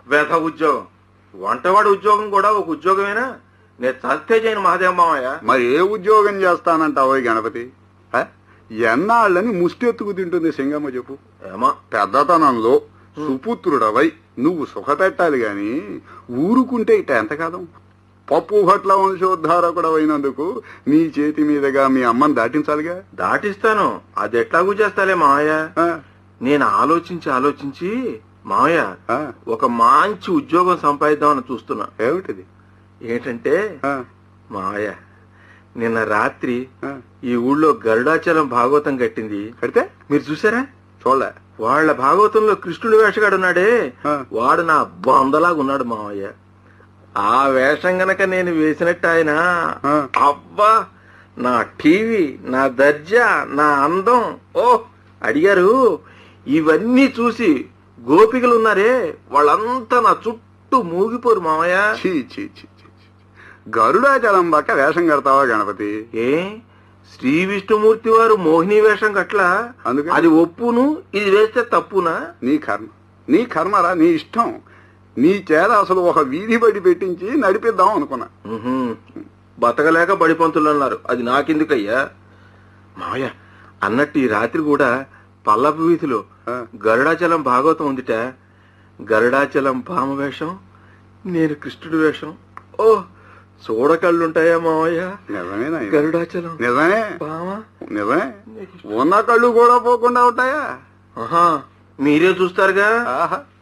వేధ ఉద్యోగం వంటవాడి ఉద్యోగం కూడా ఒక ఉద్యోగమేనా నేను చస్తే చేయను మహాదేవ మామయ్య మరి ఏ ఉద్యోగం చేస్తానంటావో ఈ గణపతి హ? ఎన్నాళ్ళని ముష్టెత్తుకు తింటుంది సింగమ్మ చెప్పు ఏమో పెద్దతనంలో సుపుత్రుడవై నువ్వు సుఖపెట్టాలి గాని ఊరుకుంటే ఇట ఎంత కాదం పప్పు భట్ల వంశోద్ధారకుడవైనందుకు నీ చేతి మీదుగా మీ అమ్మని దాటించాలిగా దాటిస్తాను అది ఎట్లాగూ చేస్తాలే మామయ్య ఆ, నేను ఆలోచించి ఆలోచించి మామయ్య ఆ, ఒక మంచి ఉద్యోగం సంపాదిద్దామని చూస్తున్నా ఏమిటిది ఏంటంటే ఆ, మామయ్య నిన్న రాత్రి ఆ. ఈ ఊళ్ళో గరుడాచలం భాగవతం కట్టింది కడితే మీరు చూసారా చూడలే వాళ్ళ భాగవతంలో కృష్ణుడి వేషగాడు ఉన్నాడే ఆ. వాడు నా బొందలాగా ఉన్నాడు మావయ్య ఆ వేషం గనక నేను వేసినట్టు ఆయన ఆ. అబ్బా నా టీవీ నా దర్జా నా అందం ఓ అడిగారు ఇవన్నీ చూసి గోపికలు ఉన్నారే వాళ్ళంతా నా చుట్టూ మూగిపోరు మావయ్య చీ చీ చీ చీ చీ. గరుడాచలం పక్క వేషం కడతావా గణపతి ఏ శ్రీ విష్ణుమూర్తి వారు మోహిని వేషం కట్ల అందుకని? అది ఒప్పును ఇది వేస్తే తప్పునా నీ కర్మ నీ కర్మరా నీ ఇష్టం నీ చేత అసలు ఒక వీధి బడి పెట్టించి నడిపిద్దాం అనుకున్నా ఉహుం. బతకలేక బడిపంతులు అన్నారు అది నాకెందుకయ్యా మావయ్య అన్నట్టు ఈ రాత్రి కూడా పల్లపు వీధిలో ఆ. గరుడాచలం భాగవతం ఉందిట గరుడాచలం భామ వేషం నేను కృష్ణుడి వేషం ఓ చూడకళ్ళుంటాయా మావయ్య నిజమేనా ఇది? గరుడాచలం నిజమే భామ నిజమే ఉన్న కళ్ళు కూడా పోకుండా ఉంటాయా ఆహా మీరే చూస్తారుగా ఆహా